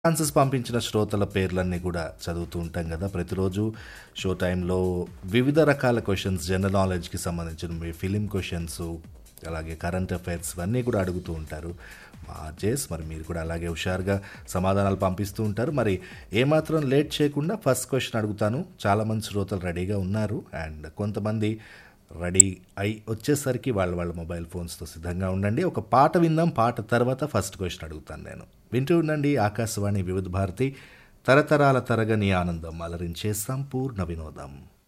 answers పంపించిన శ్రోతల పేర్లన్నీ కూడా చదువుతూ ఉంటాం కదా ప్రతిరోజు షో టైంలో వివిధ రకాల క్వశ్చన్స్ జనరల్ నాలెడ్జ్కి సంబంధించిన మీ ఫిలిం క్వశ్చన్స్ అలాగే కరెంట్ అఫైర్స్ ఇవన్నీ కూడా అడుగుతూ ఉంటారు మా జేస్ మరి మీరు కూడా అలాగే హుషారుగా సమాధానాలు పంపిస్తూ ఉంటారు మరి ఏమాత్రం లేట్ చేయకుండా ఫస్ట్ క్వశ్చన్ అడుగుతాను చాలామంది శ్రోతలు రెడీగా ఉన్నారు అండ్ కొంతమంది రెడీ అయి వచ్చేసరికి వాళ్ళ వాళ్ళ మొబైల్ ఫోన్స్తో సిద్ధంగా ఉండండి ఒక పాట విందాం పాట తర్వాత ఫస్ట్ క్వశ్చన్ అడుగుతాను నేను వింటూ ఉండండి ఆకాశవాణి వివిధ భారతి తరతరాల తరగని ఆనందం అలరించే సంపూర్ణ వినోదం